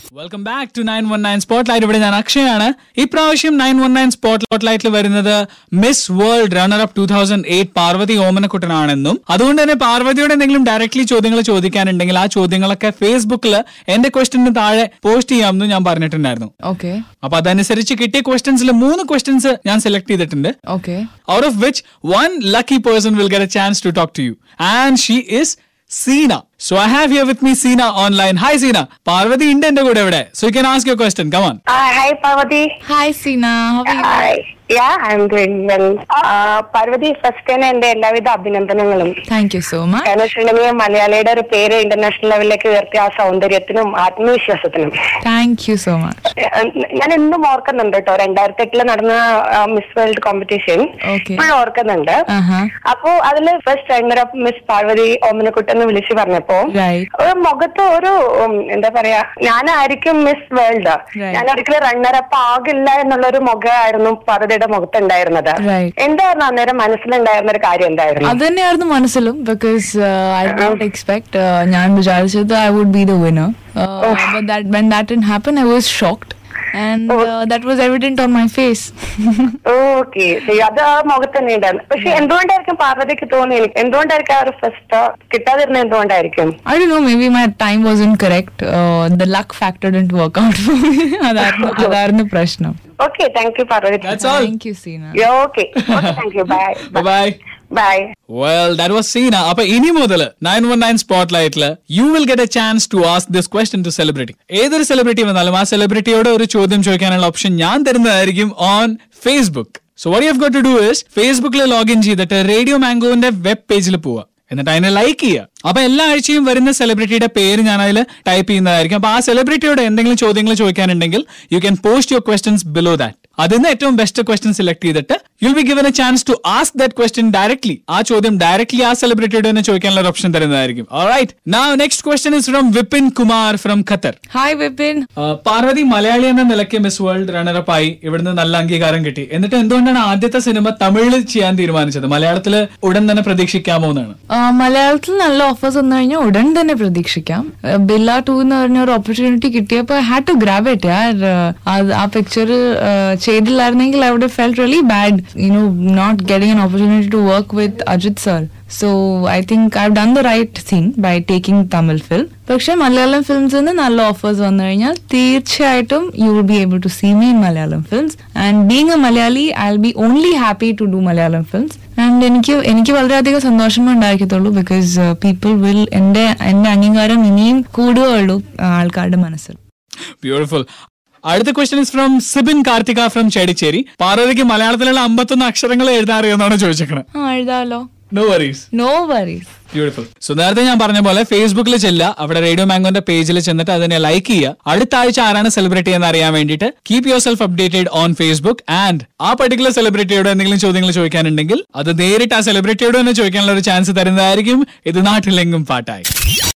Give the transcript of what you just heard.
Welcome back to nine one nine spotlight ഇവിടെ ഞാൻ അക്ഷയാണ് ഇപ്രാവശ്യം നയൻ വൺ നയൻ സ്പോട്ട്ലൈറ്റിൽ വരുന്നത് Miss World runner up two thousand eight Parvathy ഓമനക്കുട്ടനാണെന്നും അതുകൊണ്ട് തന്നെ പാർവതിയോട് എന്തെങ്കിലും ഡയറക്ട്ലി ചോദ്യങ്ങൾ ചോദിക്കാനുണ്ടെങ്കിൽ ആ ചോദ്യങ്ങളൊക്കെ ഫേസ്ബുക്കിൽ എന്റെ ക്വസ്റ്റിന് താഴെ പോസ്റ്റ് ചെയ്യാമെന്നും ഞാൻ പറഞ്ഞിട്ടുണ്ടായിരുന്നു ഓക്കെ അപ്പൊ അതനുസരിച്ച് കിട്ടിയ ക്വസ്റ്റ്യൻസിൽ മൂന്ന് ക്വസ്റ്റ്യൻസ് ഞാൻ സെലക്ട് ചെയ്തിട്ടുണ്ട് okay out of which one lucky person will get a chance to talk to you. And she is Seena. So I have here with me Seena online. Hi Seena. Parvati ഉണ്ട് എന്റെ കൂടെ ഇവിടെ. So you can ask your question. Come on. Uh, hi, Parvati. Hi Seena Hi. Yeah, I'm doing well. Uh, Parvathy first തന്നെ എന്റെ എല്ലാവിധ അഭിനന്ദനങ്ങളും thank you so much കാരണം വെച്ചിട്ടുണ്ടെങ്കിൽ മലയാളിയുടെ ഒരു പേര് ഇന്റർനാഷണൽ ലെവലിലേക്ക് ഉയർത്തിയ ആ സൗന്ദര്യത്തിനും ആത്മവിശ്വാസത്തിനും താങ്ക് യു സോ മച്ച് ഏഹ് ഞാൻ എന്നും ഓർക്കുന്നുണ്ട് കേട്ടോ രണ്ടായിരത്തി എട്ടില് നടന്ന മിസ് വേൾഡ് കോമ്പറ്റീഷൻ Okay. ഇപ്പോഴും ഓർക്കുന്നുണ്ട് ആഹാ അപ്പോ അതില് first runner up Miss Parvathy Omanakuttan എന്ന് വിളിച്ചു പറഞ്ഞപ്പോ Right. ഒരു മുഖത്ത് ഒരു ഉം, എന്താ പറയാ ഞാനായിരിക്കും മിസ് വേൾഡ് Right. ഞാൻ ഒരിക്കലും റണ്ണർ അപ്പ് ആകില്ല എന്നുള്ള ഒരു മുഖമായിരുന്നു പാർവതിയുടെ മുഖത്തുണ്ടായിരുന്നത് Right. എന്തായിരുന്നു അന്നേരം മനസ്സിലുണ്ടായിരുന്ന ഒരു കാര്യം എന്തായിരുന്നു അത് തന്നെയായിരുന്നു മനസ്സിലും ബിക്കോസ് ഐ ഡോണ്ട് എക്സ്പെക്ട് ഞാൻ വിചാരിച്ചത് I would be the winner but that when that in happen I was shocked and that was evident on my face okay അത് ആ മുഖത്ത് തന്നെ ഉണ്ടായിരുന്നു പക്ഷെ എന്തുകൊണ്ടായിരിക്കും പാർവതിക്ക് തോന്നി എനിക്ക് എന്തുകൊണ്ടായിരിക്കും ആ ഒരു ഫസ്റ്റ് കിട്ടാതിരുന്ന എന്തുകൊണ്ടായിരിക്കും I don't know, maybe my time wasn't correct. Uh, the luck factor didn't work out for me. അതായിരുന്നു അതായിരുന്നു പ്രശ്നം okay thank you Parvathy That's all. Thank you Seena okay thank you bye Bye bye. Bye Well, that was Seena. അപ്പൊ ഇനി മുതൽ nine one nine സ്പോട്ട്ലൈറ്റില് you will get a chance to ask this question to celebrity ഏതൊരു celebrity വന്നാലും ആ സെലിബ്രിറ്റിയോട് ഒരു ചോദ്യം ചോദിക്കാനുള്ള ഓപ്ഷൻ ഞാൻ തരുന്നതായിരിക്കും on Facebook so what you got to do is ഫേസ്ബുക്കിൽ ലോഗിൻ ചെയ്തിട്ട് റേഡിയോ മാംഗോവിന്റെ വെബ് പേജിൽ പോവുക എന്നിട്ട് അതിനെ ലൈക്ക് ചെയ്യുക അപ്പൊ എല്ലാ ആഴ്ചയും വരുന്ന സെലിബ്രിറ്റിയുടെ പേര് ഞാൻ അതിൽ ടൈപ്പ് ചെയ്യുന്നതായിരിക്കും അപ്പൊ ആ സെലിബ്രിറ്റിയോട് എന്തെങ്കിലും ചോദ്യങ്ങൾ ചോദിക്കാനുണ്ടെങ്കിൽ you can post your questions below that അതിന് ഏറ്റവും ബെസ്റ്റ് ക്വസ്റ്റൻ സെലക്ട് ചെയ്തിട്ട് you'll be given a chance to ask that question directly ആ ചോദ്യം ഡയറക്ട്ലി ആ സെലിബ്രിറ്റിയോട് തന്നെ ചോദിക്കാനുള്ള ഒരു ഓപ്ഷൻ തരുന്നതായിരിക്കും all right now next question is from Vipin Kumar from Qatar hi Vipin Parvathy Malayali എന്ന നിലയ്ക്ക് മിസ് വേൾഡ് റണ്ണറപ്പ് ആയി ഇവിടുന്ന് നല്ല അംഗീകാരം കിട്ടി എന്നിട്ട് എന്തുകൊണ്ടാണ് ആദ്യത്തെ സിനിമ തമിഴിൽ ചെയ്യാൻ തീരുമാനിച്ചത് മലയാളത്തിൽ ഉടൻ തന്നെ പ്രതീക്ഷിക്കാമോ എന്നാണ് മലയാളത്തിൽ നല്ല ഓഫേഴ്സ് വന്നു കഴിഞ്ഞാൽ ഉടൻ തന്നെ പ്രതീക്ഷിക്കാം Uh, ബില്ല ടു എന്ന് പറഞ്ഞ ഒരു ഓപ്പർച്യൂണിറ്റി കിട്ടിയപ്പോൾ ഹാഡ് ടു ഗ്രാബ് ഇറ്റ് യാർ അത് ആ പിക്ചർ ചെയ്തില്ലായിരുന്നെങ്കിൽ I would felt really bad you know not getting an opportunity to work with Ajith sir so I think I done the right thing by taking Tamil film പക്ഷെ മലയാളം ഫിലിംസിൽ നിന്ന് നല്ല offers വന്നു കഴിഞ്ഞാൽ തീർച്ചയായിട്ടും you will be able to see me in Malayalam films and being a Malayali I will be only happy to do Malayalam films and എനിക്ക് എനിക്ക് വളരെയധികം സന്തോഷമേ ഉണ്ടായിരിക്കത്തുള്ളൂ ബിക്കോസ് പീപ്പിൾ വിൽ എന്റെ എന്റെ അംഗീകാരം ഇനിയും കൂടുകയുള്ളൂ ആ, ആൾക്കാരുടെ മനസ്സിൽ ബ്യൂട്ടിഫുൾ അടുത്ത question is from Sibin Karthika from Chedichery പാർവതിക്ക് മലയാളത്തിലുള്ള അമ്പത്തൊന്ന് അക്ഷരങ്ങൾ എഴുതാൻ അറിയാമെന്നാണ് ചോദിച്ചേക്കണത് ആ എഴുതാലോ no worries no worries beautiful so നേരത്തെ ഞാൻ പറഞ്ഞ പോലെ ഫേസ്ബുക്കിൽ ചെല്ലുക അവിടെ റേഡിയോ മാംഗോന്റെ പേജിൽ ചെന്നിട്ട് അതിനെ ലൈക്ക് ചെയ്യുക അടുത്ത ആഴ്ച ആരാണ് സെലിബ്രിറ്റി എന്ന് അറിയാൻ വേണ്ടിയിട്ട് keep yourself updated on Facebook and ആ പർട്ടിക്കുലർ സെലിബ്രിറ്റിയോട് എന്തെങ്കിലും ചോദ്യങ്ങൾ ചോദിക്കാനുണ്ടെങ്കിൽ അത് നേരിട്ട് ആ സെലിബ്രിറ്റിയോട് തന്നെ ചോദിക്കാനുള്ള ഒരു ചാൻസ് തരുന്നതായിരിക്കും ഇത് നാട്ടിലെങ്കും പാട്ടായി